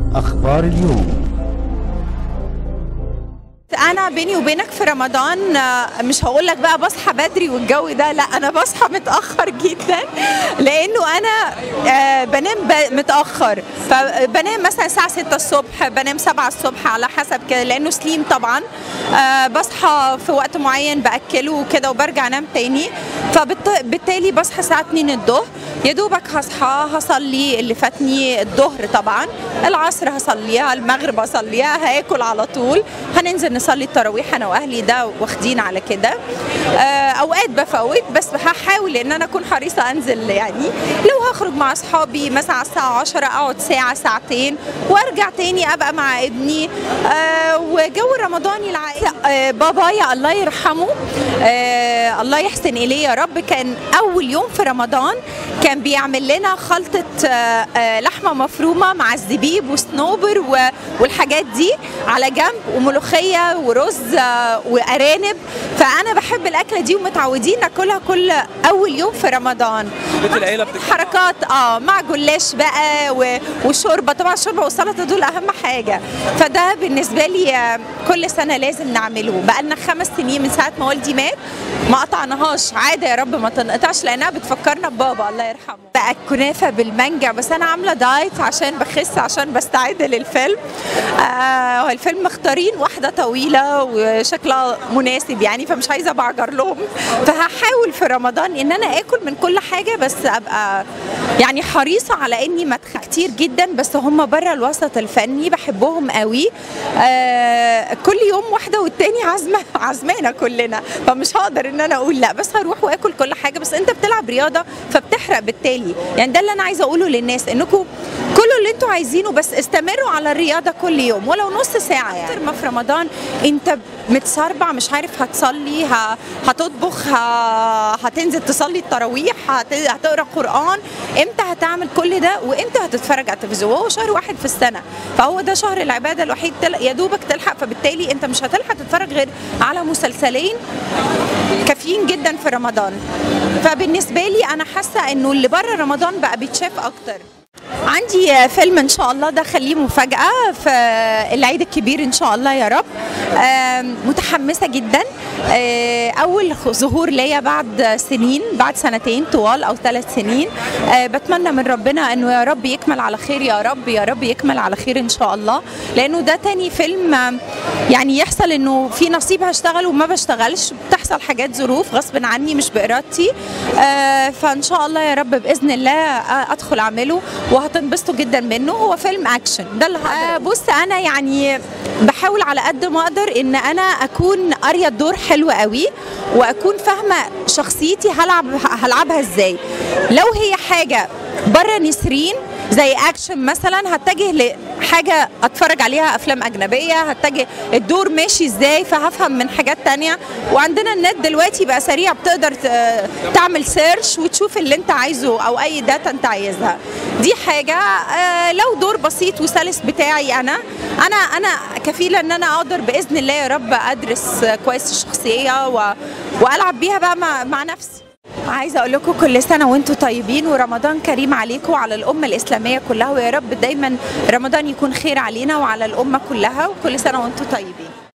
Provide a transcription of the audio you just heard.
أخبار اليوم انا بيني وبينك في رمضان آه، مش هقول لك بقى بصحى بدري والجو ده لا انا بصحى متاخر جدا لانه انا آه، بنام ب- متاخر فبنام مثلا الساعه 6 الصبح بنام 7 الصبح على حسب كده لانه سليم طبعا آه، بصحى في وقت معين باكله وكده وبرجع انام تاني فبالتالي بصحى الساعه 2 الظهر يا دوبك هصحى هصلي اللي فاتني الظهر طبعا العصر هصليها المغرب هصليها هاكل على طول هننزل نصلي التراويح انا واهلي ده واخدين على كده آه، اوقات بفوت بس هحاول ان انا اكون حريصه انزل يعني لو هخرج مع اصحابي مثلا على الساعه 10 اقعد ساعه ساعتين وارجع تاني ابقى مع ابني آه، وجو رمضاني العائلي آه، بابايا الله يرحمه آه، الله يحسن اليه يا رب كان اول يوم في رمضان كان بيعمل لنا خلطه آه، آه، لحمه مفرومه مع الزبيب وصنوبر و- والحاجات دي على جنب وملوخيه ورز آه، وارانب فانا بحب الاكله دي ومتعودين ناكلها كل اول يوم في رمضان بيت العيلة بتك- حركات اه مع جلاش بقى و- وشوربه طبعا الشوربه والسلطه دول اهم حاجه فده بالنسبه لي آه، كل سنه لازم نعمله بقى لنا خمس سنين من ساعه ما والدي مات ما قطعناهاش عاده يا رب ما تنقطعش لانها بتفكرنا ببابا الله يرحمه بقى الكنافه بالمانجا بس انا عامله دايت عشان بخس عشان بستعد للفيلم آه هو الفيلم مختارين واحده طويله وشكلها مناسب يعني فمش عايزه بعجر لهم فهحاول في رمضان ان انا اكل من كل حاجه بس ابقى يعني حريصه على اني ما أتخ- كتير جدا بس هم بره الوسط الفني بحبهم قوي آه كل يوم واحده والتاني عزمه عزمانه كلنا فمش هقدر ان انا اقول لا بس هروح واكل كل حاجه بس انت بتلعب رياضه فبتحرق بالتالي يعني ده اللي انا عايزه اقوله للناس انكم كل اللي انتوا عايزينه بس استمروا على الرياضه كل يوم ولو نص ساعه يعني ما في رمضان انت متسربع مش عارف هتصلي ه... هتطبخ ه... هتنزل تصلي التراويح هت... هتقرا قران امتى هتعمل كل ده وامتى هتتفرج على التلفزيون وهو شهر واحد في السنه فهو ده شهر العباده الوحيد تل... يا دوبك تلحق فبالتالي انت مش هتلحق تتفرج غير على مسلسلين كافيين جدا في رمضان فبالنسبه لي انا حاسه انه اللي بره رمضان بقى بيتشاف اكتر عندي فيلم ان شاء الله ده خليه مفاجاه في العيد الكبير ان شاء الله يا رب آم، متحمسه جدا آه، اول ظهور ليا بعد سنين بعد سنتين طوال او ثلاث سنين آه، بتمنى من ربنا انه يا رب يكمل على خير يا رب يا رب يكمل على خير ان شاء الله لانه ده تاني فيلم آم، يعني يحصل انه في نصيب هشتغل وما بشتغلش بتحصل حاجات ظروف غصب عني مش بارادتي آه، فان شاء الله يا رب باذن الله آه، ادخل اعمله وهتنبسطوا جدا منه هو فيلم اكشن ده اللي هقدر بص انا يعني بحاول على قد ما اقدر ان انا اكون قاريه الدور حلو قوي واكون فاهمه شخصيتي هلعب هلعبها ازاي لو هي حاجه بره نسرين زي اكشن مثلا هتجه لحاجه اتفرج عليها افلام اجنبيه هتجه الدور ماشي ازاي فهفهم من حاجات تانية وعندنا النت دلوقتي بقى سريع بتقدر ت- تعمل سيرش وتشوف اللي انت عايزه او اي داتا انت عايزها دي حاجه آه، لو دور بسيط وسلس بتاعي انا انا انا كفيله ان انا اقدر باذن الله يا رب ادرس كويس الشخصيه و... والعب بيها بقى مع, مع نفسي عايزه اقول لكم كل سنه وانتم طيبين ورمضان كريم عليكم وعلى الامه الاسلاميه كلها ويا رب دايما رمضان يكون خير علينا وعلى الامه كلها وكل سنه وانتم طيبين